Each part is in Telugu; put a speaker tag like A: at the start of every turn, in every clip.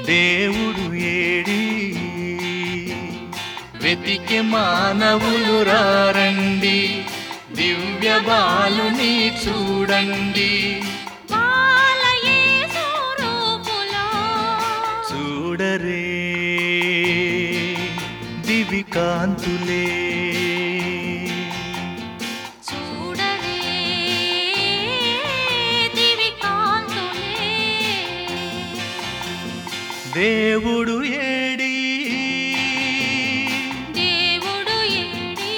A: దేవుడు ఏడి వెతికి మానవులు రారండి దివ్య బాలుని చూడండి
B: బాలయేసు రూపులో
A: చూడరే దివి కాంతులే
B: చూడరే దివి కాంతులే
A: దేవుడు ఏడి
B: దేవుడు ఏడి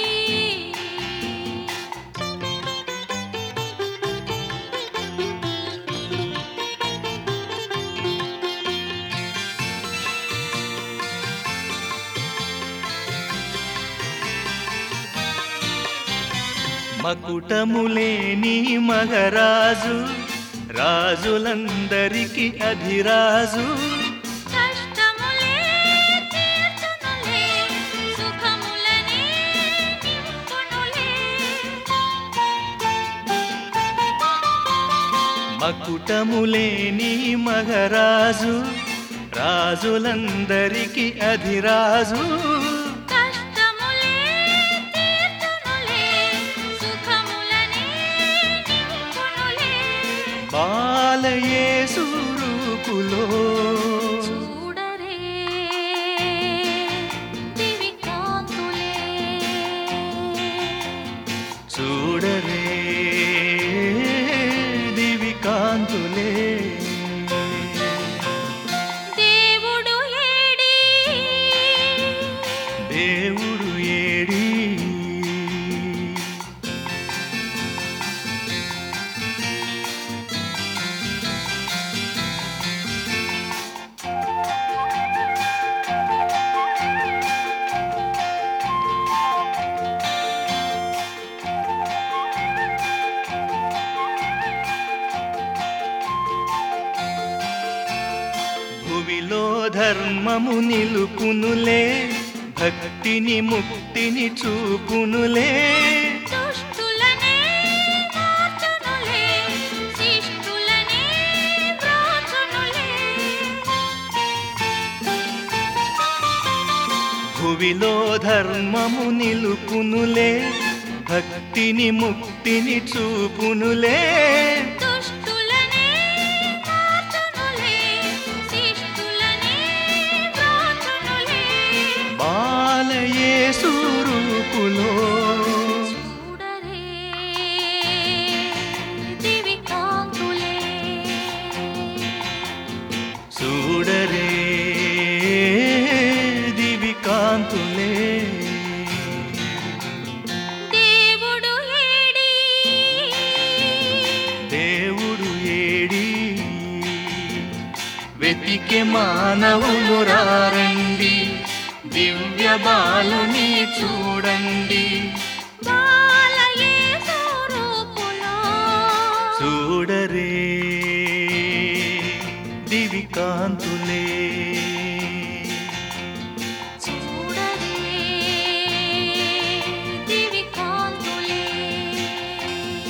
A: మకుటములేని మగరాజు రాజులందరికి అధిరాజు
B: కష్టములే తీర్చునులే సుఖములనే నింపునులే
A: మకుటములేని మగరాజు రాజులందరికి అధిరాజు
B: కష్టములే తీర్చునులే సుఖములనే నింపునులే
A: బాలయేసు రూపులో
B: చూడరే దివి కాంతులే
A: చూడరే దివి కాంతులే
B: దేవుడు ఏడి
A: దేవుడు ఏడి భువిలో ధర్మము నిలుపునులే భక్తిని ముక్తిని చూపునులే
B: దుష్టులనే మార్చునులే శిష్టులనే బ్రాచునులే
A: భువిలో ధర్మము నిలుపునులే భక్తిని ముక్తిని చూపునులే
B: దుష్టులనే మార్చునులే శిష్టులనే బ్రాచునులే
A: బాలయేసు రూపులో
B: చూడరే దివి కాంతులే
A: చూడరే దివి కాంతులే
B: దేవుడు ఏడి
A: దేవుడు ఏడి వెతికే మానవులు రారండి దివ్య బాలుని చూడండి
B: బాలయేసు రూపులో
A: చూడరే దివి కాంతులే
B: చూడరే దివి కాంతులే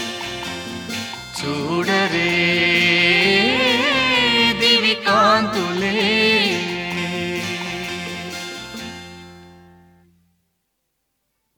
A: చూడరే దివి కాంతులే